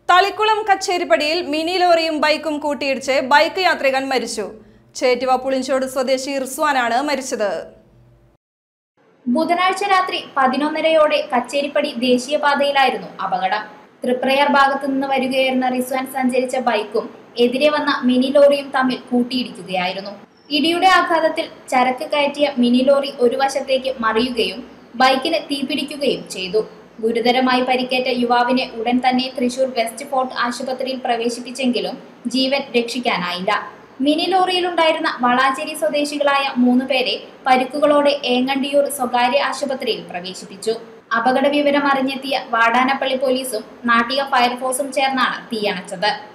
Thalikkulam കച്ചേരിപ്പടിയിൽ mini ലോറിയും ബൈക്കും കൂട്ടിയിടിച്ച് ബൈക്ക് യാത്രികൻ മരിച്ചു ചേറ്റുവ പുളിഞ്ചോട് സ്വദേശി റിസ്വാനാണ് മരിച്ചത് ബുധനാഴ്ച രാത്രി പതിനൊന്നരയോടെ കച്ചേരിപ്പടി ദേശീയപാതയിലായിരുന്നു അപകടം തൃപ്രയാർ ഭാഗത്തു നിന്ന് വരികയായിരുന്ന റിസ്വാൻ സഞ്ചരിച്ച ബൈക്കും എതിരെ വന്ന മിനി ലോറിയും തമ്മിൽ കൂട്ടിയിടിക്കുകയായിരുന്നു ഇടിയുടെ ആഘാതത്തിൽ ചരക്ക് കയറ്റിയ മിനി ലോറി ഒരു വശത്തേക്ക് മറിയുകയും ബൈക്കിന് തീപിടിക്കുകയും ചെയ്തു ഗുരുതരമായി പരിക്കേറ്റ യുവാവിനെ ഉടൻ തന്നെ തൃശൂർ വെസ്റ്റ് ഫോർട്ട് ആശുപത്രിയിൽ പ്രവേശിപ്പിച്ചെങ്കിലും ജീവൻ രക്ഷിക്കാനായില്ല മിനി ലോറിയിലുണ്ടായിരുന്ന വളാഞ്ചേരി സ്വദേശികളായ മൂന്ന് പേരെ പരിക്കുകളോടെ ഏങ്ങണ്ടിയൂർ സ്വകാര്യ ആശുപത്രിയിൽ പ്രവേശിപ്പിച്ചു അപകട വിവരം അറിഞ്ഞെത്തിയ വാടാനപ്പള്ളി പോലീസും നാട്ടിക ഫയർഫോഴ്സും ചേർന്നാണ് തീയണച്ചത്